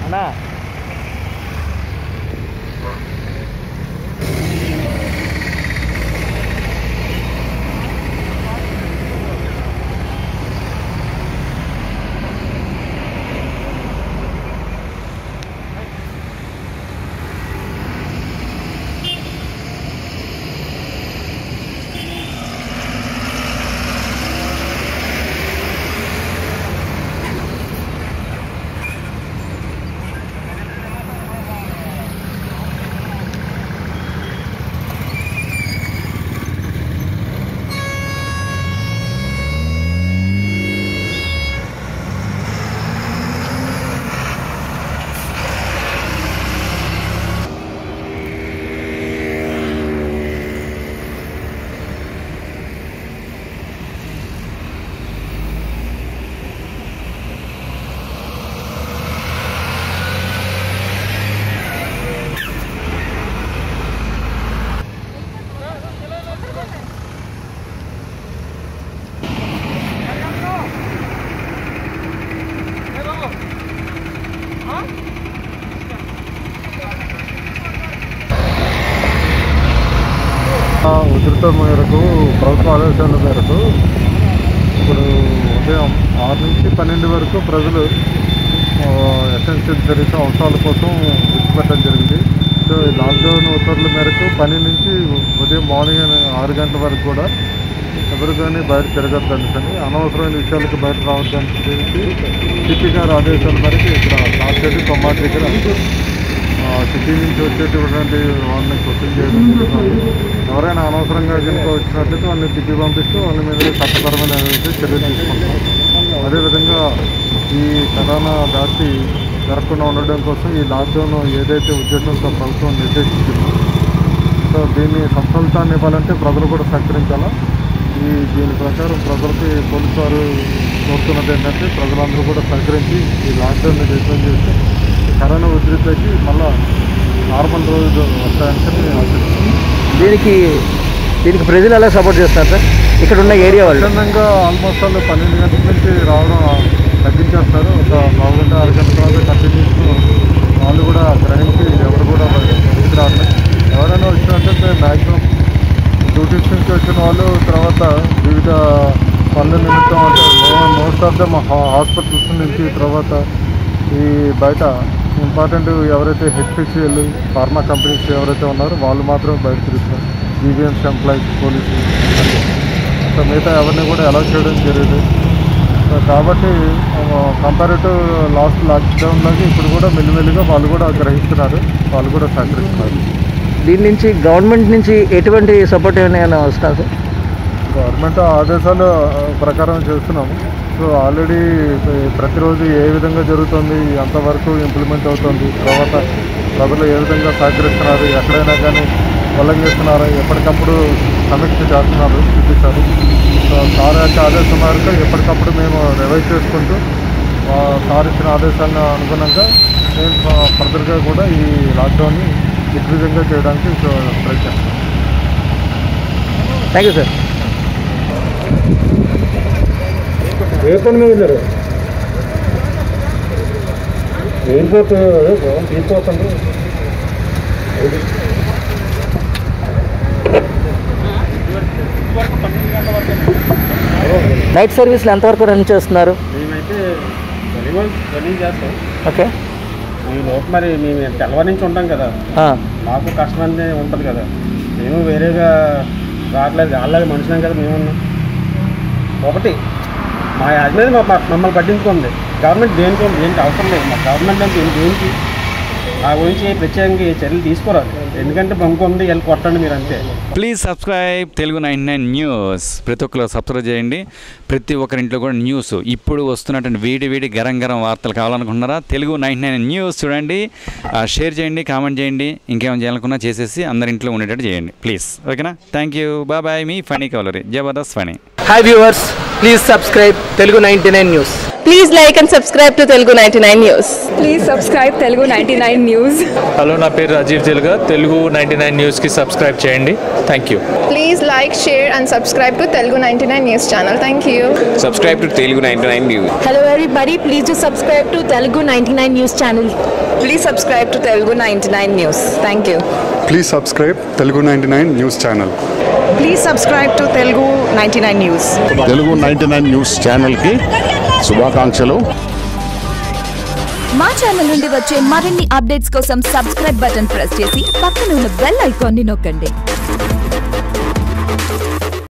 అన్నా ఆ ఉధృత మేరకు ప్రభుత్వ ఆదేశాల మేరకు ఇప్పుడు ఉదయం ఆరు నుంచి పన్నెండు వరకు ప్రజలు ఎసెన్షియల్ సర్వీస్ అవసరాల కోసం విడిచిపెట్టడం జరిగింది సో ఈ లాక్డౌన్ ఉత్తర్వుల మేరకు పని నుంచి ఉదయం మార్నింగ్ ఆరు గంటల వరకు కూడా ఎవరు కానీ బయట తిరగద్దు అనుకుని అనవసరమైన విషయాలకు బయట రావద్దని చెప్పి సిపి గారి ఆదేశాల మేరకు ఇక్కడ నార్త్ కొమ్మాటి దగ్గర ఆ, సిటీ నుంచి వచ్చేటటువంటి వాళ్ళని క్వశ్చన్ చేయడం జరుగుతుంది. ఎవరైనా అనవసరంగా కనుక వచ్చినట్లయితే వాళ్ళని తిప్పి పంపిస్తూ వాళ్ళ మీద చట్టపరమైన ఏదైతే చర్యలు తీసుకుంటాం అదేవిధంగా ఈ కరోనా వ్యాప్తి జరగకుండా ఉండడం కోసం ఈ లాక్డౌన్ ఏదైతే ఉద్దేశంతో ప్రభుత్వం నిర్దేశించిందో సో దీన్ని సఫలితాన్ని ఇవ్వాలంటే ప్రజలు కూడా సహకరించాలా ఈ దీని ప్రకారం ప్రజలకి పోలీసు వారు కోరుతున్నది ఏంటంటే ప్రజలందరూ కూడా సహకరించి ఈ లాక్డౌన్ నిర్ణయం చేస్తే ఈ కరోనా ఉధృతికి మళ్ళా నార్మల్ రోజు వస్తాయని ఆశిస్తున్నాను దీనికి దీనికి ప్రజలు ఎలా సపోర్ట్ చేస్తారు సార్ ఇక్కడ ఉన్న ఏరియా వాళ్ళు సాధారణంగా ఆల్మోస్ట్ వాళ్ళు పన్నెండు గంటల నుంచి రావడం తగ్గించేస్తారు ఒక పావు గంట ఆరు గంటల తర్వాత కంటిన్యూస్ వాళ్ళు కూడా గ్రహించి ఎవరు కూడా బయటికి రావట్లేదు ఎవరైనా వచ్చినట్లయితే మ్యాక్సిమం డ్యూటీస్ నుంచి వచ్చిన వాళ్ళు తర్వాత వివిధ పనుల నిమిత్తం అంటే మోస్ట్ ఆఫ్ ద హాస్పిటల్స్ నుంచి తర్వాత ఈ బయట ఇంపార్టెంట్ ఎవరైతే హెచ్పిసిఎల్ ఫార్మా కంపెనీస్ ఎవరైతే ఉన్నారో వాళ్ళు మాత్రం బయట తిరుగుతున్నారు జీవీఎంసీ ఎంప్లాయీస్ పోలీసులు సో మిగతా ఎవరిని కూడా అలౌ చేయడం జరిగింది సో కాబట్టి కంపారిటివ్ లాస్ట్ లాక్డౌన్లోకి ఇప్పుడు కూడా మెల్లిమెల్లిగా వాళ్ళు కూడా గ్రహిస్తున్నారు వాళ్ళు కూడా సహకరిస్తున్నారు దీని నుంచి గవర్నమెంట్ నుంచి ఎటువంటి సపోర్ట్ ఏమైనా వస్తున్నా సార్ గవర్నమెంట్ ఆదేశాల ప్రకారం చేస్తున్నాము సో ఆల్రెడీ ప్రతిరోజు ఏ విధంగా జరుగుతుంది ఎంతవరకు ఇంప్లిమెంట్ అవుతుంది తర్వాత ప్రజలు ఏ విధంగా సహకరిస్తున్నారు ఎక్కడైనా కానీ ఉల్లంఘిస్తున్నారు ఎప్పటికప్పుడు సమీక్ష చేస్తున్నారు చూపిస్తారు సో సార్ యొక్క ఆదేశం మేరకు ఎప్పటికప్పుడు మేము రివైజ్ చేసుకుంటూ ఆ, సార్ ఇచ్చిన ఆదేశాలను అనుగుణంగా మేము ఫర్దర్గా కూడా ఈ లాక్డౌన్ని దిగ్విజయంగా చేయడానికి సో ప్రయత్నిస్తాం థ్యాంక్ యూ సార్ ఏ పని మీద వెళ్ళారు ఎయిర్పోర్ట్ తీసుకొస్తుంది నైట్ సర్వీస్లు ఎంతవరకు రన్ చేస్తున్నారు మేమైతే వాలీబాల్ రన్నింగ్ చేస్తాం ఓకే ఈ లోపు మరి మేము తెల్లవారి నుంచి ఉంటాం కదా ఆ, మాకు కష్టం అనేది ఉంటుంది కదా మేము వేరేగా రావట్లేదు వాళ్ళకి మనుషులం కదా మేము ఉన్నాం ఒకటి మా యాజమాన్యం మా మా- మమ్మల్ని పట్టించుకుంది గవర్నమెంట్ దేనికి దేనికి అవసరం లేదు మా గవర్నమెంట్ అంటే దేనికి దేనికి ఆ గురించి ప్రత్యేకంగా ఏ చర్యలు తీసుకోరాదు ఎందుకంటే బంకు ఉంది వెళ్ళి కొట్టండి మీరు అంతే please subscribe Telugu nine nine news ప్రతి ఒక్కరు సబ్స్క్రైబ్ చేయండి ప్రతి ఒక్కరింట్లో కూడా న్యూస్ ఇప్పుడు వస్తున్నటువంటి వేడి వేడి గరం గరం వార్తలు కావాలనుకుంటున్నారా తెలుగు నైన్ నైన్ న్యూస్ చూడండి ఆ, షేర్ చేయండి కామెంట్ చేయండి ఇంకేమైనా చేయాలనుకున్నా చేసేసి అందరి ఇంట్లో ఉండేటట్టు చేయండి ప్లీజ్ ఓకేనా థ్యాంక్ యూ బాయ్ బాయ్ మీ ఫనీ కవలరీ Jabardasth funny hi viewers please subscribe Telugu ninety nine news please like and subscribe to Telugu ninety nine news please subscribe Telugu ninety nine news hello నా పేరు రాజీవ్ తెలుగా తెలుగు నైంటీ నైన్ న్యూస్కి సబ్స్క్రైబ్ చేయండి thank you Please like, share, and subscribe to Telugu 99 News channel. Thank you. subscribe to Telugu 99 News. Hello everybody please to subscribe to Telugu ninety nine news channel please subscribe to Telugu ninety nine news thank you please subscribe Telugu ninety nine news channel please subscribe to Telugu ninety nine news Telugu ninety nine news ఛానల్కి శుభాకాంక్షలు మా channel నుండి వచ్చే మరిన్ని updates కోసం subscribe button press చేసి పక్కన ఉన్న బెల్ ఐకాన్ని నొక్కండి